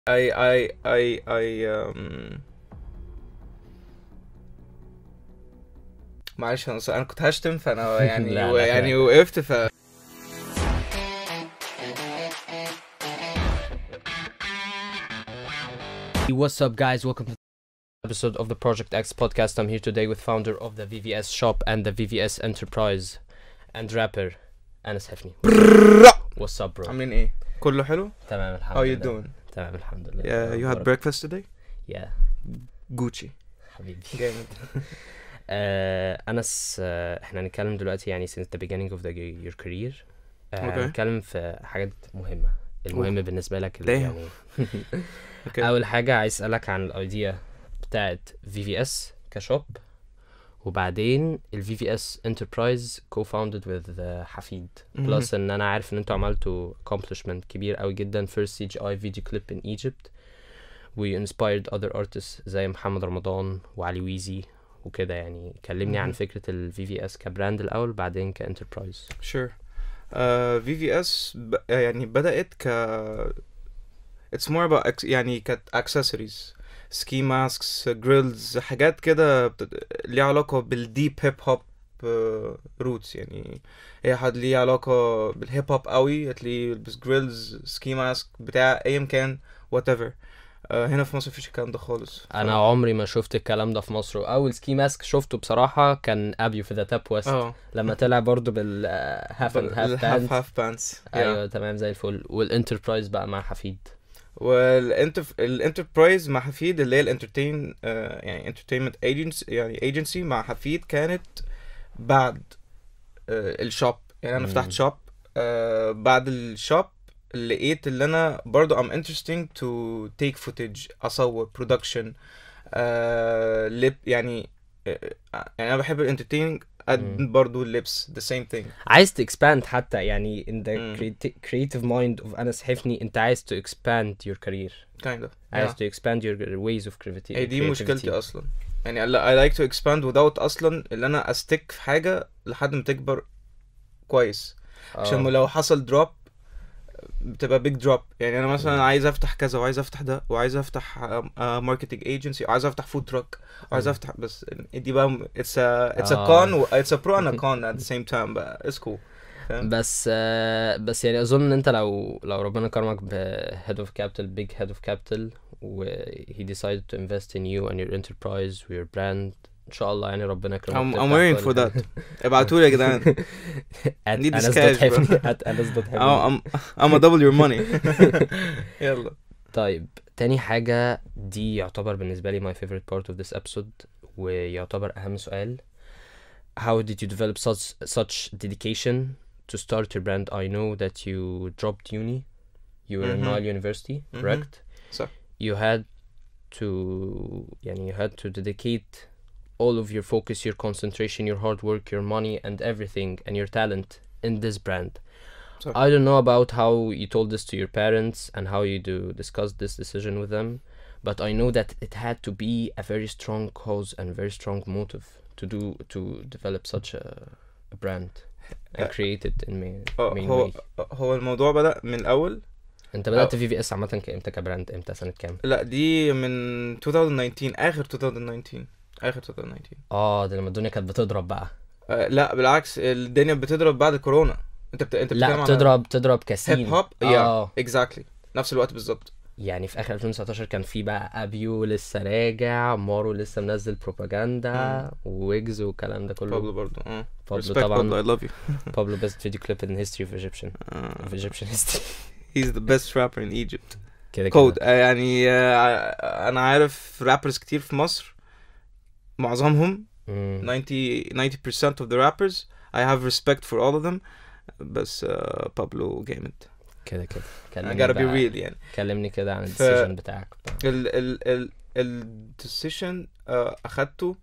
I I I I um معلش انا انا كنت هشتم فانا يعني لا، لا، يعني لا. وقفت ف What's up, guys? Welcome to the episode of the Project X podcast. I'm here today with founder of the VVS shop and the VVS Enterprise and rapper Anas Hefni. What's up, bro? عاملين ايه؟ كله حلو؟ تمام الحمد How you لله. doing? تمام الحمد لله. Yeah, you had أخبارك؟ breakfast today? Yeah, Gucci حبيبي. جامد آه أنس آه احنا هنتكلم دلوقتي يعني since the beginning of the, your career. آه Okay. هنتكلم في حاجات مهمة. المهم بالنسبة لك اللي Damn. يعني Okay. اول حاجه عايز اسالك عن الايديا بتاعت في في اس كشوب وبعدين الفي في اس انتربرايز كو فاوندد وذ حفيد مهم. بلس ان انا عارف ان انتوا عملتوا accomplishment كبير قوي جدا first CGI video clip in Egypt we inspired other artists زي محمد رمضان وعلي ويزي وكده يعني كلمني عن مهم. فكره الفي في اس كبراند الاول بعدين كانتربرايز sure uh, VVS ب... يعني بدأت ك it's more about ex... يعني كانت accessories ski masks grills حاجات كده بت... ليها علاقة بالديب هيب هوب روتس يعني هي حد ليه علاقة بالهيب هوب قوي هتلاقيه يلبس جريلز سكي ماسك بتاع ايا كان whatever uh, هنا في مصر مفيش الكلام ده خالص ف- انا عمري ما شفت الكلام ده في مصر واول سكي ماسك شفته بصراحه كان ابيو في ذا تاب ويست اه لما طلع برضو بالهاف اند هاف الهاف هاف بانس ايوه تمام زي الفل والانتربرايز بقى مع حفيد والانتربرايز مع حفيد اللي هي الانترتين يعني انترتينمنت ايجنسي يعني ايجنسي مع حفيد كانت بعد آه، الشوب يعني انا مم. فتحت شوب بعد الشوب لقيت اللي انا برضو I'm interesting to take footage اصور production آه، لب يعني آه، يعني انا بحب الانترتيننج قد مم. برضو اللبس the same thing عايز تكسباند حتى يعني in the مم. creati- creative mind of أنس حفني انت عايز to expand your career kind of عايز Yeah. to expand your ways of creativity هي دي creativity. مشكلتي اصلا يعني I like to expand without اصلا اللي انا استك في حاجه لحد ما تكبر كويس عشان آه. لو حصل دروب بتبقى بيج دروب يعني انا مثلا عايز افتح كذا وعايز افتح ده وعايز افتح ماركتنج ايجنسي وعايز افتح فود تراك وعايز مم. افتح بس دي بقى اتس اتس ا آه. كون اتس ا برو اند ا كون ات ذا سيم تايم بقى اتس كول بس آه بس يعني اظن ان انت لو لو ربنا كرمك ب head of capital big head of capital و he decided to invest in you and your enterprise و your brand ان شاء الله يعني ربنا يكرمك I'm, تفتح I'm waiting كل for حاجة. that ابعتوا لي يا جدعان at Need this أنس cash, دوت bro. حفني at أنس دوت حفني. I'm I'm a double your money يلا طيب تاني حاجة دي يعتبر بالنسبة لي my favorite part of this episode ويعتبر أهم سؤال how did you develop such such dedication to start your brand I know that you dropped uni you were in Mhm. Nile University Mhm. correct صح. you had to يعني you had to dedicate all of your focus your concentration your hard work your money and everything and your talent in this brand صح. I don't know about how you told this to your parents and how you do discuss this decision with them, but I know that it had to be a very strong cause and very strong motive to do to develop such a, a brand and Uh, create it in main, آه، main هو way. هو الموضوع بدأ من الأول انت بدأت في في اس عامة كامتى كبراند امتى سنة كام؟ لا دي من 2019 آخر 2019 آخر 2019 اه ده لما الدنيا كانت بتضرب بقى آه لا بالعكس الدنيا بتضرب بعد كورونا انت بت... انت لا بتتكلم بتضرب بتضرب كسين هيب هوب اه يا اكزاكتلي نفس الوقت بالظبط يعني في اخر 2019 كان في بقى ابيو لسه راجع مارو لسه منزل بروباجندا ويجز والكلام ده كله بابلو برضو اه بابلو Respect طبعا Pablo, I love you Pablo best video clip in the history of Egyptian آه. of Egyptian history he's the best rapper in Egypt كده كود كده آه يعني آه انا عارف رابرز كتير في مصر معظمهم مم. 90 90% of the rappers I have respect for all of them بس آه بابلو جامد كده كده I كلمني gotta be بقى- real يعني كلمني كده عن ف- الديسيجن بتاعك بقى. ال ال ال ال decision uh, اخدته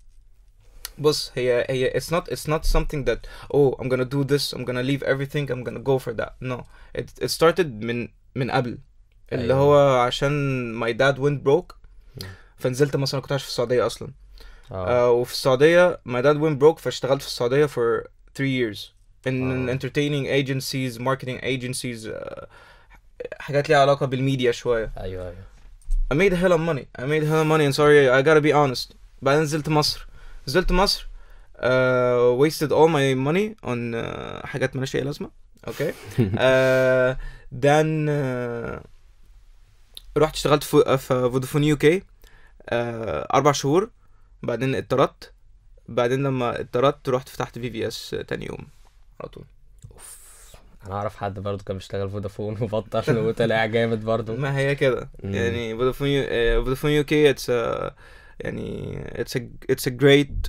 بص هي هي it's not it's not something that oh I'm gonna do this I'm gonna leave everything I'm gonna go for that no it it started من من قبل اللي أيوة. هو عشان my dad went broke مم. فنزلت مثلا كنت عايش في السعودية أصلا اه uh, وفي السعودية my dad went broke فاشتغلت في السعودية for three years in آه. entertaining agencies marketing agencies uh, حاجات ليها علاقه بالميديا شويه ايوه ايوه I made hella money I made hella money and sorry I gotta be honest بعدين نزلت مصر نزلت مصر uh, wasted all my money on uh, حاجات مالهاش اي لازمه اوكي uh, then uh, رحت اشتغلت في في فودافون يو كي اربع شهور بعدين اتطردت بعدين لما اتطردت رحت فتحت في في اس تاني يوم على طول انا اعرف حد برضه كان بيشتغل فودافون وبطل وطلع جامد برضه ما هي كده مم. يعني فودافون يو آه، فودافون يو كي اتس يعني اتس اتس ا جريت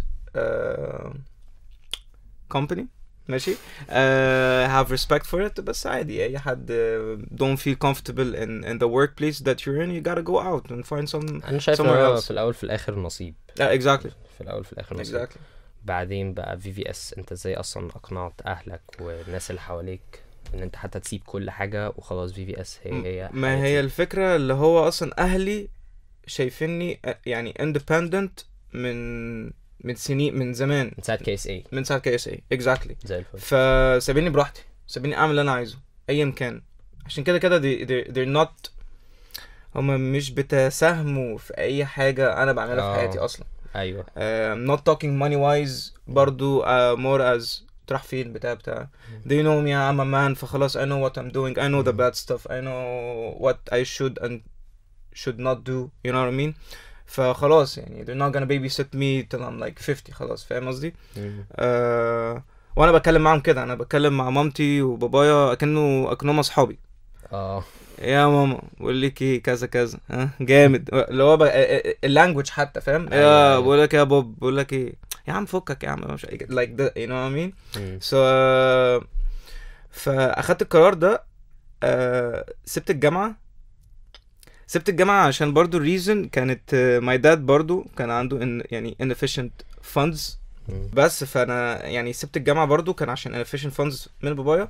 company ماشي uh, have respect for it بس عادي اي حد uh, don't feel comfortable in in the workplace that you're in you gotta go out and find some انا شايف ان somewhere هو else. في الاول في الاخر نصيب uh, exactly في الاول في الاخر نصيب exactly بعدين بقى في في اس انت ازاي اصلا اقنعت اهلك والناس اللي حواليك ان انت حتى تسيب كل حاجه وخلاص في في اس هي هي ما حياتي. هي الفكرة اللي هو أصلا أهلي شايفيني آه، يعني independent من من سنين من زمان من ساعه كيس اي من ساعة كي اس اي exactly زي الفل فسابيني براحتي سابيني أعمل اللي أنا عايزه أيا كان عشان كده كده they, they, they're not هما مش بتساهموا في أي حاجة أنا بعملها آه. في حياتي أصلا ايوه uh, I'm not talking money wise برضو uh, more as تروح فين بتاع بتاع they know me I'm a man فخلاص I know what I'm doing I know the bad stuff I know what I should and should not do you know what I mean فخلاص يعني they're not gonna babysit me till I'm like 50 خلاص فاهم قصدي مم. uh, وانا بتكلم معاهم كده انا بتكلم مع مامتي وبابايا اكنه اكنهم اصحابي اه يا ماما بقول لك ايه كذا كذا ها جامد اللي هو اللانجوج حتى فاهم أيوة، يا أيوة. بقول لك يا بوب بقول لك ايه يا عم فكك يا عم مش like that you know what I mean مم. so uh, فاخدت القرار ده uh, سبت الجامعه سبت الجامعه عشان برضو الريزن كانت ماي داد برضو كان عنده in, يعني inefficient funds مم. بس فانا يعني سبت الجامعه برضو كان عشان inefficient funds من بابايا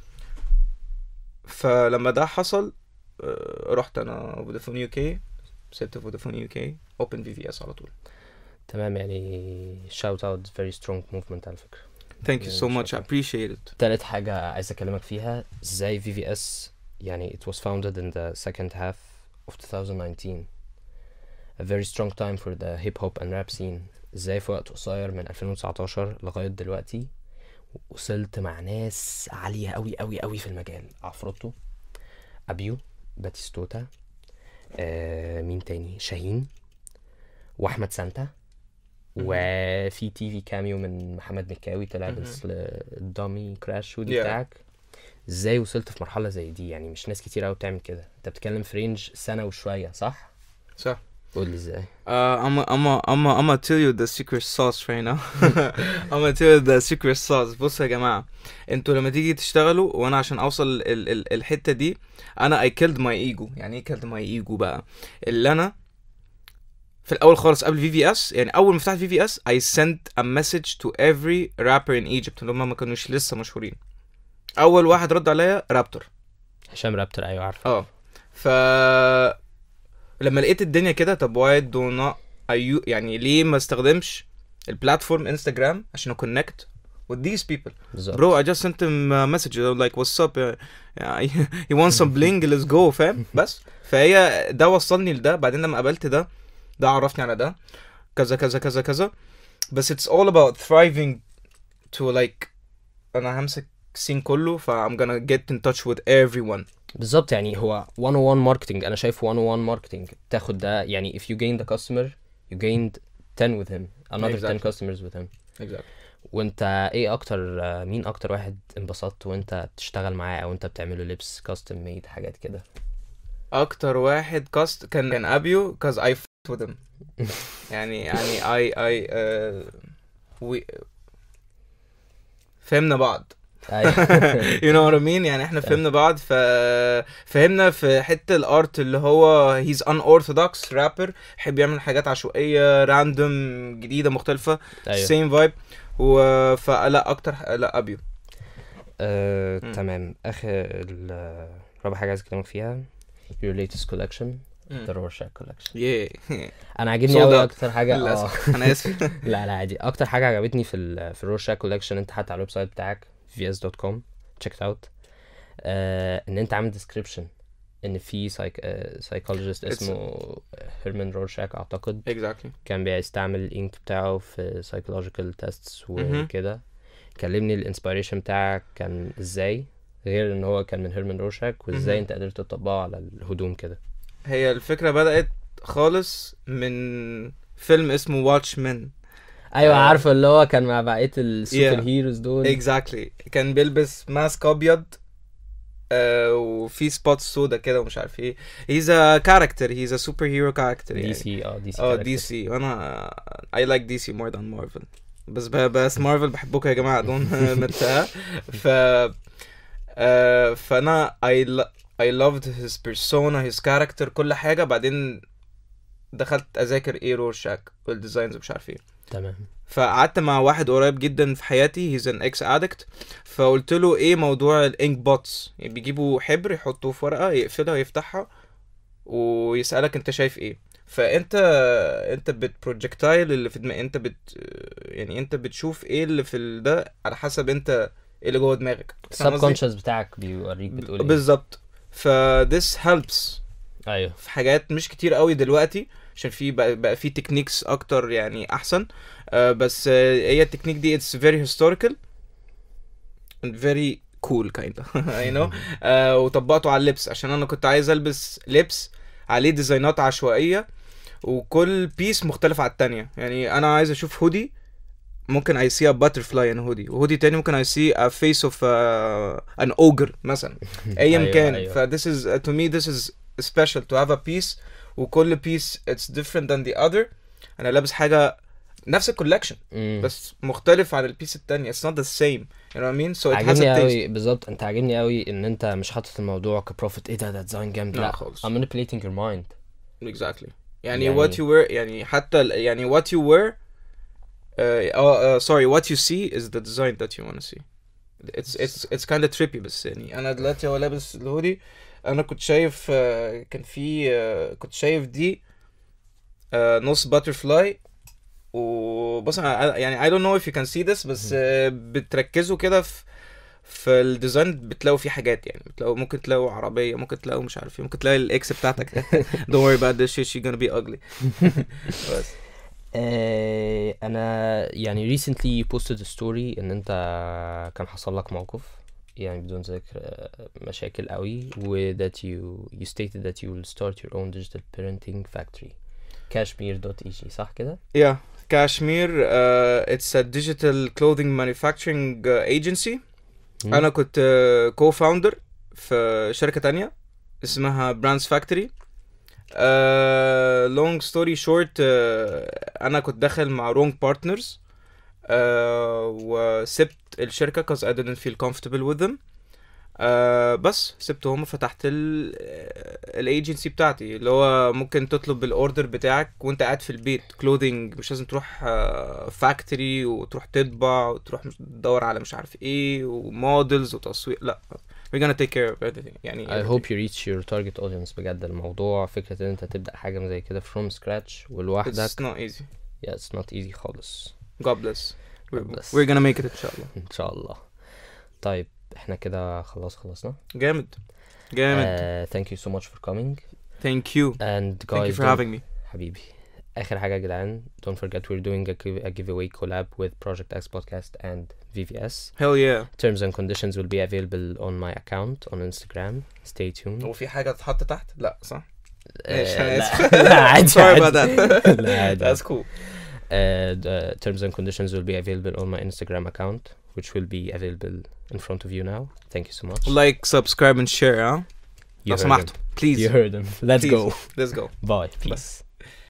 فلما ده حصل آه، رحت انا فودافون يو كي سبت فودافون يو كي اوبن في في اس على طول تمام يعني shout out very strong movement على فكره thank you Yeah, so much I شكراً. appreciate it تالت حاجة عايز أكلمك فيها ازاي في في اس يعني it was founded in the second half of 2019 a very strong time for the hip hop and rap scene ازاي في وقت قصير من 2019 لغاية دلوقتي وصلت مع ناس عالية أوي أوي أوي في المجال عفروتو أبيو باتيستوتا آه مين تاني شاهين وأحمد سانتا وفي تي في كاميو من محمد مكاوي طلع مهم. بس الدامي كراش ودي Yeah. بتاعك ازاي وصلت في مرحلة زي دي يعني مش ناس كتير قوي بتعمل كده انت بتتكلم في رينج سنة وشوية صح؟ صح قول لي ازاي Uh, I'm I'm I'm I'm gonna tell you the secret sauce right now. I'm gonna tell you the secret sauce. بصوا يا جماعة انتوا لما تيجي تشتغلوا وانا عشان اوصل ال ال الحتة دي انا I killed my ego يعني ايه killed my ego بقى اللي انا في الاول خالص قبل في في اس يعني اول ما فتحت في في اس I sent a message to every rapper in Egypt اللي هم ما كانوش لسه مشهورين اول واحد رد عليا رابتور هشام رابتر ايوه عارف اه ف لما لقيت الدنيا كده طب واي دو نوت ايو يعني ليه ما استخدمش البلاتفورم انستجرام عشان اكونكت with these people بالظبط bro I just sent him a message I'm like what's up yeah, yeah, you want some bling let's go فاهم بس فهي ده وصلني لده بعدين لما قابلت ده ده عرفني على ده كذا كذا كذا كذا بس it's all about thriving to like انا همسك السين كله ف I'm gonna get in touch with everyone بالظبط يعني هو 101 ماركتنج انا شايف 101 ماركتنج تاخد ده يعني if you gain the customer you gained 10 with him another 10 Exactly. customers with him exactly وانت ايه اكتر آه، مين اكتر واحد انبسطت وانت بتشتغل معاه او انت بتعمله لبس كاستم ميد حاجات كده اكتر واحد كاست كان كان ابيو cause I fought with him يعني يعني I I uh, we فهمنا بعض ايوه you know what I mean يعني احنا فهمنا بعض ف فهمنا في حتة الارت اللي هو he's unorthodox rapper يحب يعمل حاجات عشوائية راندوم جديدة مختلفة ايوه same vibe و فلا اكتر لا ابيو آه، مم. تمام اخر ال- رابع حاجه عايز اكلمك فيها your latest collection the Rorschach collection yeah انا عاجبني Sold قوي out. اكتر حاجه اه للاسف انا اسف لا لا عادي اكتر حاجه عجبتني في ال في الروشاك كولكشن انت حاطط على الويب سايت بتاعك vs.com check it out آه ان انت عامل description ان في سايك سايكولوجيست It's- اسمه هيرمان رورشاك اعتقد exactly كان بيستعمل الانك بتاعه في psychological tests مهم. وكده كلمني الانسبيريشن بتاعك كان ازاي غير ان هو كان من هيرمان رورشاك وازاي مهم. انت قدرت تطبقه على الهدوم كده هي الفكرة بدأت خالص من فيلم اسمه واتش مان ايوه آه. عارفه اللي هو كان مع بقيه السوبر Yeah. هيروز دول اكزاكتلي كان بيلبس ماسك ابيض آه وفي سبوت سودا كده ومش عارف ايه هيز ا كاركتر هيز ا سوبر هيرو كاركتر دي يعني سي اه دي سي اه character. دي سي وانا اي لايك دي سي مور ذان مارفل بس ب- بس مارفل بحبكم يا جماعه دون متها ف آه فانا I lo- I loved his persona his character كل حاجه بعدين دخلت اذاكر ايه رورشاك والديزاينز ومش عارف ايه تمام فقعدت مع واحد قريب جدا في حياتي هيز ان اكس ادكت فقلت له ايه موضوع الانك بوتس يعني بيجيبوا حبر يحطوه في ورقه يقفلها ويفتحها ويسالك انت شايف ايه فانت انت بتبروجكتايل اللي في دماغك انت بت يعني انت بتشوف ايه اللي في ال- ده على حسب انت ايه اللي جوه دماغك فاهم قصدي؟ السبكونشس بتاعك بيوريك بتقول ايه بالظبط ف this helps ايوه في حاجات مش كتير قوي دلوقتي عشان في بقى, بقى في تكنيكس اكتر يعني احسن آه بس آه هي التكنيك دي it's very historical and very cool kind of you know آه وطبقته على اللبس عشان انا كنت عايز البس لبس عليه ديزاينات عشوائيه وكل بيس مختلف على التانية يعني انا عايز اشوف هودي ممكن I see a butterfly in hoodie وهودي تاني ممكن I see a face of uh, an ogre مثلا ايا أيوة، كان أيوة. ف this is uh, to me this is special to have a piece وكل piece it's different than the other انا لابس حاجه نفس الكولكشن مم. بس مختلف عن البيس التانية it's not the same you know what I mean so it has a عاجبني taste قوي بالظبط انت عاجبني قوي ان انت مش حاطط الموضوع كبروفيت ايه ده ده ديزاين جامد لا لا خالص. I'm manipulating your mind exactly يعني, يعني- what you wear يعني حتى ال- يعني what you wear uh, uh, sorry what you see is the design that you want to see it's it's it's kind of trippy بس يعني انا دلوقتي هو لابس الهودي انا كنت شايف آه، كان في آه، كنت شايف دي آه، نص باترفلاي وبص أنا- يعني I don't know if you can see this بس آه، بتركزوا كده في في الديزاين بتلاقوا فيه حاجات يعني بتلاقوا ممكن تلاقوا عربية ممكن تلاقوا مش عارف ايه ممكن تلاقي الاكس بتاعتك don't worry about this shit she's gonna be ugly بس آه انا يعني recently posted a story ان انت كان حصل لك موقف يعني بدون ذكر آه، مشاكل قوي و that you you stated that you will start your own digital printing factory kashmir.eg صح كده؟ Yeah, Kashmir uh, it's a digital clothing manufacturing uh, agency مم. انا كنت uh, co-founder في شركة تانية اسمها Brands Factory uh, long story short uh, انا كنت داخل مع wrong partners uh, وسبت الشركة cause I didn't feel comfortable with them آه بس سبتهم وفتحت الايجنسي بتاعتي اللي هو ممكن تطلب الاوردر بتاعك وانت قاعد في البيت كلودينج مش لازم تروح فاكتوري وتروح تطبع وتروح مش- تدور على مش عارف ايه ومودلز وتصوير لا we're gonna take care of everything يعني I hope you reach your target audience بجد الموضوع فكرة ان انت تبدأ حاجة زي كده from scratch ولوحدك it's not easy yeah it's not easy خالص God bless we're, God bless. we're gonna make it ان شاء الله ان شاء الله طيب احنا كده خلاص خلصنا جامد جامد uh, thank you so much for coming thank you and thank you guys for don't- having me حبيبي اخر حاجه يا جدعان don't forget we're doing a, give- a giveaway collab with Project X podcast and VVS hell yeah terms and conditions will be available on my account on Instagram stay tuned هو في حاجة تتحط تحت لا صح آه، ماشي، أنا لا آسف. لا عادي sorry عادي. about that لا عادي that's cool Uh, the terms and conditions will be available on my Instagram account, which will be available in front of you now. Thank you so much. like subscribe and share ها You لو heard سمحتوا them. please You heard them. Let's Please. go. let's go Bye. Peace. بس